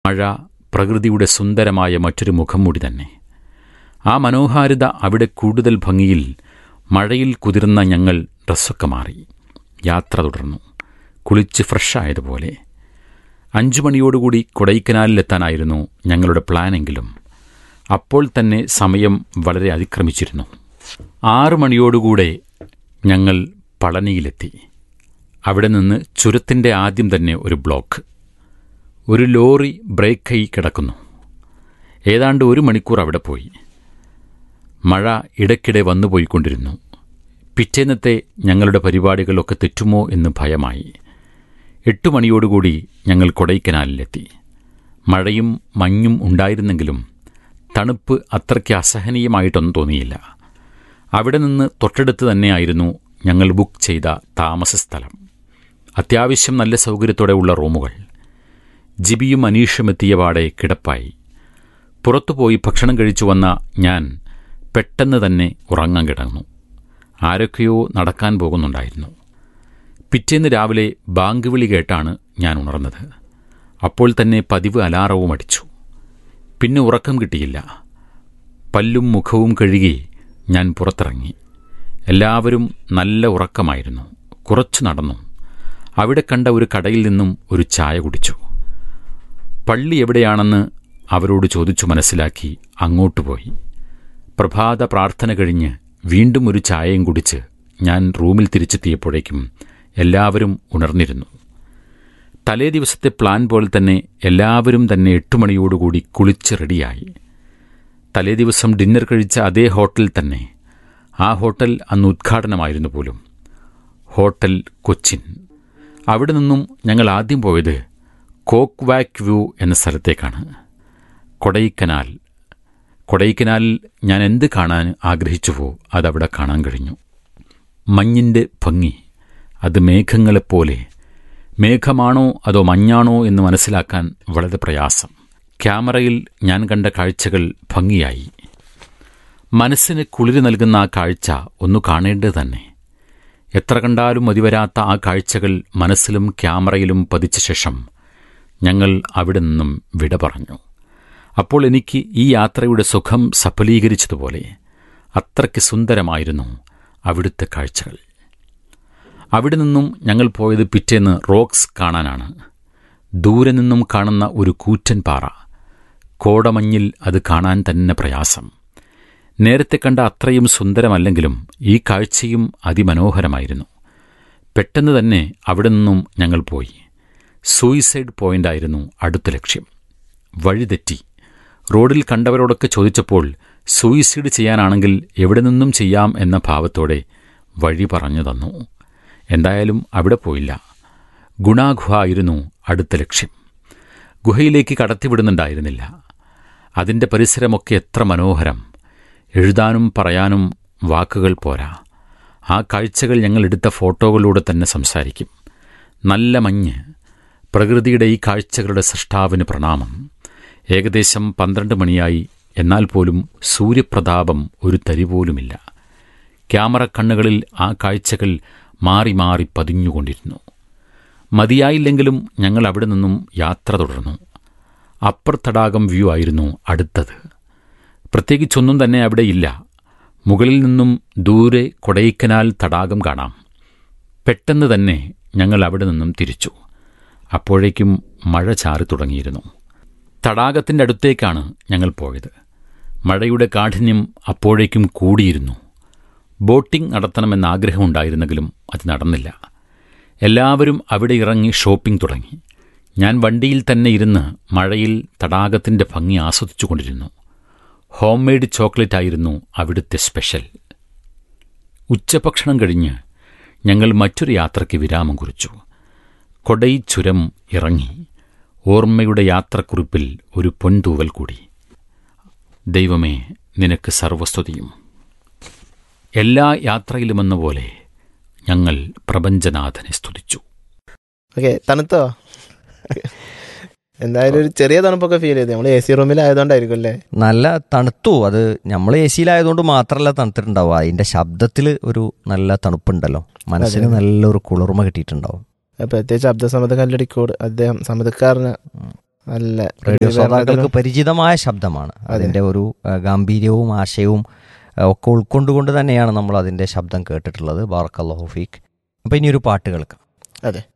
മഴ പ്രകൃതിയുടെ സുന്ദരമായ മറ്റൊരു മുഖംമൂടി തന്നെ ആ മനോഹാരിത അവിടെ കൂടുതൽ ഭംഗിയിൽ മഴയിൽ കുതിർന്ന ഞങ്ങൾ ഡ്രസ്സൊക്കെ മാറി യാത്ര തുടർന്നു കുളിച്ച് ഫ്രഷായതുപോലെ അഞ്ചു മണിയോടുകൂടി കൊടൈക്കനാലിലെത്താനായിരുന്നു ഞങ്ങളുടെ പ്ലാനെങ്കിലും അപ്പോൾ തന്നെ സമയം വളരെ അതിക്രമിച്ചിരുന്നു ആറു മണിയോടുകൂടെ ഞങ്ങൾ പളനിയിലെത്തി അവിടെ നിന്ന് ചുരത്തിൻ്റെ ആദ്യം തന്നെ ഒരു ബ്ലോക്ക് ഒരു ലോറി ബ്രേക്കായി കിടക്കുന്നു ഏതാണ്ട് ഒരു മണിക്കൂർ അവിടെ പോയി മഴ ഇടയ്ക്കിടെ വന്നു പോയിക്കൊണ്ടിരുന്നു പിറ്റേന്നത്തെ ഞങ്ങളുടെ പരിപാടികളൊക്കെ തെറ്റുമോ എന്ന് ഭയമായി എട്ടു മണിയോടുകൂടി ഞങ്ങൾ കൊടൈക്കനാലിലെത്തി മഴയും മഞ്ഞും ഉണ്ടായിരുന്നെങ്കിലും തണുപ്പ് അത്രയ്ക്ക് അസഹനീയമായിട്ടൊന്നും തോന്നിയില്ല അവിടെ നിന്ന് തൊട്ടടുത്ത് തന്നെയായിരുന്നു ഞങ്ങൾ ബുക്ക് ചെയ്ത താമസ സ്ഥലം അത്യാവശ്യം നല്ല സൗകര്യത്തോടെ ഉള്ള റൂമുകൾ ജിബിയും അനീഷും എത്തിയ പാടെ കിടപ്പായി പുറത്തുപോയി ഭക്ഷണം കഴിച്ചു വന്ന ഞാൻ പെട്ടെന്ന് തന്നെ ഉറങ്ങാൻ കിടന്നു ആരൊക്കെയോ നടക്കാൻ പോകുന്നുണ്ടായിരുന്നു പിറ്റേന്ന് രാവിലെ ബാങ്ക് വിളി കേട്ടാണ് ഞാൻ ഉണർന്നത് അപ്പോൾ തന്നെ പതിവ് അലാറവും അടിച്ചു പിന്നെ ഉറക്കം കിട്ടിയില്ല പല്ലും മുഖവും കഴുകി ഞാൻ പുറത്തിറങ്ങി എല്ലാവരും നല്ല ഉറക്കമായിരുന്നു കുറച്ചു നടന്നു അവിടെ കണ്ട ഒരു കടയിൽ നിന്നും ഒരു ചായ കുടിച്ചു പള്ളി എവിടെയാണെന്ന് അവരോട് ചോദിച്ചു മനസ്സിലാക്കി അങ്ങോട്ട് പോയി പ്രഭാത പ്രാർത്ഥന കഴിഞ്ഞ് വീണ്ടും ഒരു ചായയും കുടിച്ച് ഞാൻ റൂമിൽ തിരിച്ചെത്തിയപ്പോഴേക്കും എല്ലാവരും ഉണർന്നിരുന്നു തലേ ദിവസത്തെ പ്ലാൻ പോലെ തന്നെ എല്ലാവരും തന്നെ എട്ട് മണിയോടുകൂടി കുളിച്ച് റെഡിയായി തലേ ദിവസം ഡിന്നർ കഴിച്ച അതേ ഹോട്ടൽ തന്നെ ആ ഹോട്ടൽ അന്ന് ഉദ്ഘാടനമായിരുന്നു പോലും ഹോട്ടൽ കൊച്ചിൻ അവിടെ നിന്നും ഞങ്ങൾ ആദ്യം പോയത് കോക്ക് വാക്ക് വ്യൂ എന്ന സ്ഥലത്തേക്കാണ് കൊടൈക്കനാൽ കൊടൈക്കനാലിൽ ഞാൻ എന്ത് കാണാൻ ആഗ്രഹിച്ചുവോ അതവിടെ കാണാൻ കഴിഞ്ഞു മഞ്ഞിൻ്റെ ഭംഗി അത് മേഘങ്ങളെപ്പോലെ മേഘമാണോ അതോ മഞ്ഞാണോ എന്ന് മനസ്സിലാക്കാൻ വളരെ പ്രയാസം ക്യാമറയിൽ ഞാൻ കണ്ട കാഴ്ചകൾ ഭംഗിയായി മനസ്സിന് കുളിര് നൽകുന്ന ആ കാഴ്ച ഒന്നു കാണേണ്ടത് തന്നെ എത്ര കണ്ടാലും മതിവരാത്ത ആ കാഴ്ചകൾ മനസ്സിലും ക്യാമറയിലും പതിച്ച ശേഷം ഞങ്ങൾ അവിടെ നിന്നും വിട പറഞ്ഞു അപ്പോൾ എനിക്ക് ഈ യാത്രയുടെ സുഖം സഫലീകരിച്ചതുപോലെ അത്രയ്ക്ക് സുന്ദരമായിരുന്നു അവിടുത്തെ കാഴ്ചകൾ അവിടെ നിന്നും ഞങ്ങൾ പോയത് പിറ്റേന്ന് റോക്സ് കാണാനാണ് ദൂരെ നിന്നും കാണുന്ന ഒരു കൂറ്റൻ പാറ കോടമഞ്ഞിൽ അത് കാണാൻ തന്നെ പ്രയാസം നേരത്തെ കണ്ട അത്രയും സുന്ദരമല്ലെങ്കിലും ഈ കാഴ്ചയും അതിമനോഹരമായിരുന്നു പെട്ടെന്ന് തന്നെ അവിടെ നിന്നും ഞങ്ങൾ പോയി സൂയിസൈഡ് പോയിന്റായിരുന്നു അടുത്ത ലക്ഷ്യം വഴിതെറ്റി റോഡിൽ കണ്ടവരോടൊക്കെ ചോദിച്ചപ്പോൾ സൂയിസൈഡ് ചെയ്യാനാണെങ്കിൽ എവിടെ നിന്നും ചെയ്യാം എന്ന ഭാവത്തോടെ വഴി പറഞ്ഞു തന്നു എന്തായാലും അവിടെ പോയില്ല ഗുണാഗുഹ ആയിരുന്നു അടുത്ത ലക്ഷ്യം ഗുഹയിലേക്ക് കടത്തിവിടുന്നുണ്ടായിരുന്നില്ല അതിൻ്റെ പരിസരമൊക്കെ എത്ര മനോഹരം എഴുതാനും പറയാനും വാക്കുകൾ പോരാ ആ കാഴ്ചകൾ ഞങ്ങൾ എടുത്ത ഫോട്ടോകളിലൂടെ തന്നെ സംസാരിക്കും നല്ല മഞ്ഞ് പ്രകൃതിയുടെ ഈ കാഴ്ചകളുടെ സൃഷ്ടാവിന് പ്രണാമം ഏകദേശം പന്ത്രണ്ട് മണിയായി എന്നാൽ പോലും സൂര്യപ്രതാപം ഒരു തരി പോലുമില്ല ക്യാമറ കണ്ണുകളിൽ ആ കാഴ്ചകൾ മാറി മാറി പതിഞ്ഞുകൊണ്ടിരുന്നു മതിയായില്ലെങ്കിലും ഞങ്ങൾ അവിടെ നിന്നും യാത്ര തുടർന്നു അപ്പർ തടാകം വ്യൂ ആയിരുന്നു അടുത്തത് പ്രത്യേകിച്ചൊന്നും തന്നെ അവിടെ ഇല്ല മുകളിൽ നിന്നും ദൂരെ കൊടൈക്കനാൽ തടാകം കാണാം പെട്ടെന്ന് തന്നെ ഞങ്ങൾ അവിടെ നിന്നും തിരിച്ചു അപ്പോഴേക്കും മഴ ചാറി തുടങ്ങിയിരുന്നു തടാകത്തിൻ്റെ അടുത്തേക്കാണ് ഞങ്ങൾ പോയത് മഴയുടെ കാഠിന്യം അപ്പോഴേക്കും കൂടിയിരുന്നു ബോട്ടിംഗ് നടത്തണമെന്ന ആഗ്രഹമുണ്ടായിരുന്നെങ്കിലും അത് നടന്നില്ല എല്ലാവരും അവിടെ ഇറങ്ങി ഷോപ്പിംഗ് തുടങ്ങി ഞാൻ വണ്ടിയിൽ തന്നെ ഇരുന്ന് മഴയിൽ തടാകത്തിൻ്റെ ഭംഗി ആസ്വദിച്ചുകൊണ്ടിരുന്നു ഹോം മെയ്ഡ് ചോക്ലേറ്റ് ആയിരുന്നു അവിടുത്തെ സ്പെഷ്യൽ ഉച്ചഭക്ഷണം കഴിഞ്ഞ് ഞങ്ങൾ മറ്റൊരു യാത്രയ്ക്ക് വിരാമം കുറിച്ചു കൊടൈ ചുരം ഇറങ്ങി ഓർമ്മയുടെ യാത്രക്കുറിപ്പിൽ ഒരു പൊൻതൂവൽ കൂടി ദൈവമേ നിനക്ക് സർവസ്തുതിയും എല്ലാ യാത്രയിലുമെന്ന പോലെ ഞങ്ങൾ പ്രപഞ്ചനാഥനെ സ്തുതിച്ചു ഓക്കെ തണുത്തോ എന്തായാലും ഒരു ചെറിയ തണുപ്പൊക്കെ ഫീൽ ചെയ്തു നമ്മൾ എ സി റൂമിലായതുകൊണ്ടായിരിക്കും അല്ലേ നല്ല തണുത്തു അത് നമ്മൾ എ സിയിലായതുകൊണ്ട് മാത്രമല്ല തണുത്തിട്ടുണ്ടാവുക അതിന്റെ ശബ്ദത്തിൽ ഒരു നല്ല തണുപ്പുണ്ടല്ലോ മനസ്സിന് നല്ലൊരു കുളിർമ കിട്ടിയിട്ടുണ്ടാവും പ്രത്യേകിച്ച് അബ്ദുൽ സമദ് കല്ലടിക്കോട് അദ്ദേഹം സമദക്കാരന് നല്ല ഒരു റേഡിയോ ശ്രോതാക്കൾക്ക് വിവരണത്തിലും- പരിചിതമായ ശബ്ദമാണ് അതിന്റെ ഒരു ആ, ഗാംഭീര്യവും ആശയവും ആ, ഒക്കെ ഉൾക്കൊണ്ടുകൊണ്ട് തന്നെയാണ് നമ്മൾ അതിന്റെ ശബ്ദം കേട്ടിട്ടുള്ളത് ബാറക്കല്ലാഹു ഫീക്ക് അപ്പൊ ഇനി ഒരു പാട്ട് കേൾക്കാം അതെ